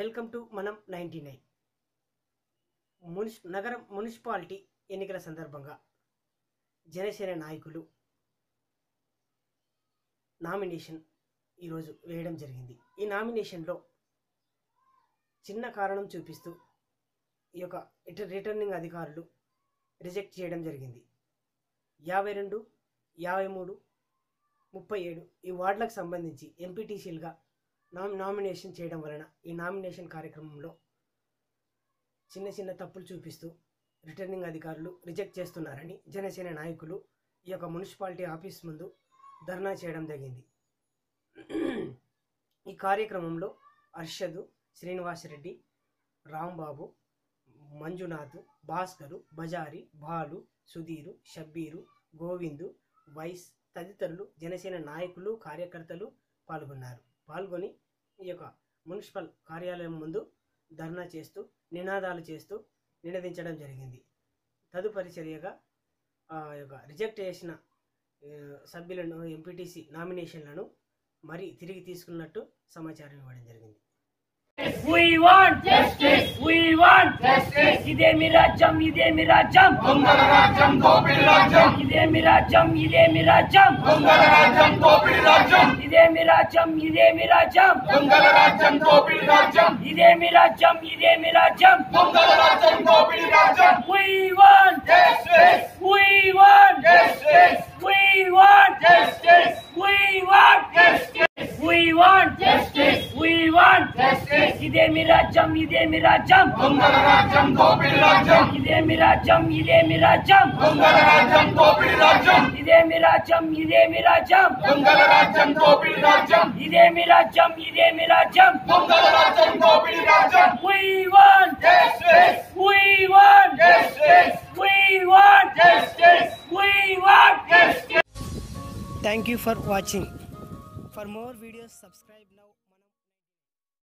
Welcome to మనం ninety nine మున్సి నగరం మున్సిపాలిటీ ఎన్నికల సందర్భంగా జనసేన నాయకులు నామినేషన్ ఈరోజు వేయడం జరిగింది ఈ నామినేషన్లో చిన్న కారణం చూపిస్తూ ఈ యొక్క రిట- రిటర్నింగ్ అధికారులు రిజెక్ట్ చేయడం జరిగింది యాభై రెండు యాభై మూడు ముప్పై ఏడు ఈ వార్డులకు సంబంధించి ఎంపీటీసీలుగా నామ్ నామినేషన్ చేయడం వలన ఈ నామినేషన్ కార్యక్రమంలో చిన్న చిన్న తప్పులు చూపిస్తూ రిటర్నింగ్ అధికారులు రిజెక్ట్ చేస్తున్నారని జనసేన నాయకులు ఈ యొక్క మున్సిపాలిటీ ఆఫీస్ ముందు ధర్నా చేయడం జరిగింది ఈ కార్యక్రమంలో అర్షద్ శ్రీనివాసరెడ్డి రాంబాబు మంజునాథ్ భాస్కరు బజారి బాలు సుధీరు షబ్బీరు గోవిందు వైస్ తదితరులు జనసేన నాయకులు కార్యకర్తలు పాల్గొన్నారు పాల్గొని ఈ యొక్క మున్సిపల్ కార్యాలయం ముందు ధర్నా చేస్తూ నినాదాలు చేస్తూ నినదించడం జరిగింది తదుపరి చర్యగా ఆ యొక్క రిజెక్ట్ చేసిన ఆ, సభ్యులను ఎంపీటీసీ నామినేషన్లను మరి తిరిగి తీసుకున్నట్టు సమాచారం ఇవ్వడం జరిగింది We want justice. We want justice. ఇదే మీ రాజ్యం ఇదే మీ రాజ్యం దొంగల రాజ్యం దోపిడి రాజ్యం ఇదే మీ రాజ్యం ఇదే మీ రాజ్యం దొంగల రాజ్యం దోపిడి రాజ్యం ఇదే మీ రాజ్యం ఇదే మీ రాజ్యం దొంగల రాజ్యం దోపిడి రాజ్యం ఇదే మీ రాజ్యం ఇదే మీ రాజ్యం దొంగల రాజ్యం దోపిడి రాజ్యం We want Justice! We want Justice! We want Justice! We want Justice! We want Justice! We want Justice! ఇదే మీ రాజ్యం ఇదే మీ రాజ్యం దొంగల రాజ్యం దోపిడి రాజ్యం ఇదే మీ రాజ్యం ఇదే మీ రాజ్యం దొంగల రాజ్యం దోపిడి రాజ్యం ఇదే మీ రాజ్యం ఇదే మీ రాజ్యం దొంగల రాజ్యం దోపిడి రాజ్యం ఇదే మీ రాజ్యం ఇదే మీ రాజ్యం దొంగల రాజ్యం దోపిడి రాజ్యం We want Justice! We want Justice! We want Justice! We want Justice! Thank you for watching for more videos subscribe now